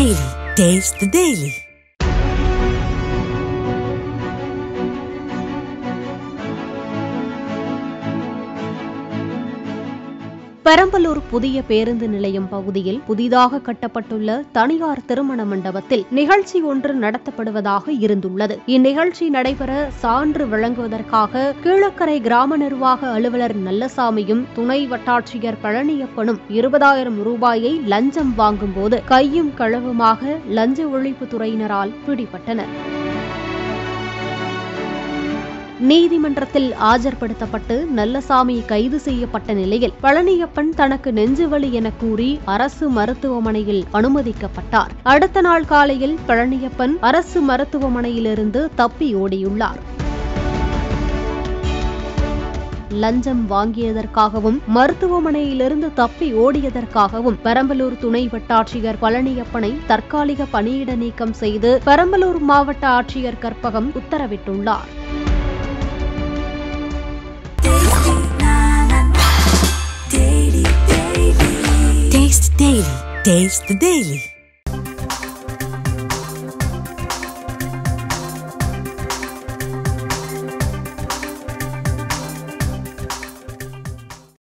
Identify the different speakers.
Speaker 1: Daily. Taste the Daily.
Speaker 2: Perambalur புதிய பேருந்து நிலையம் பகுதியில் புதிதாக கட்டப்பட்டுள்ள தனியார் திருமண மண்டபத்தில் நிகழ்ச்சி ஒன்று நடத்தப்படுவதாக இருந்துள்ளது இந்நிகழ்ச்சி நடைபெற சான்று வழங்குவதற்காக கீழக்கரை கிராம நிர்வாக அலுவலர் நல்லசாமியும் துணை வட்டாட்சியர் பழனியப்பனும் இருபதாயிரம் ரூபாயை லஞ்சம் வாங்கும்போது கையும் களவுமாக லஞ்ச ஒழிப்புத் துறையினரால் பிடிபட்டனர் நீதிமன்றத்தில் ஆஜர்படுத்தப்பட்டு நல்லசாமி கைது செய்யப்பட்ட நிலையில் பழனியப்பன் தனக்கு நெஞ்சுவலி என கூறி அரசு மருத்துவமனையில் அனுமதிக்கப்பட்டார் அடுத்த நாள் காலையில் பழனியப்பன் அரசு மருத்துவமனையிலிருந்து தப்பி ஓடியுள்ளார் லஞ்சம் வாங்கியதற்காகவும் மருத்துவமனையிலிருந்து தப்பி ஓடியதற்காகவும் பெரம்பலூர் துணை வட்டாட்சியர் பழனியப்பனை தற்காலிக பணியிட நீக்கம் செய்து பெரம்பலூர் மாவட்ட ஆட்சியர் கற்பகம் உத்தரவிட்டுள்ளார்
Speaker 1: Taste the Daily. Taste the Daily.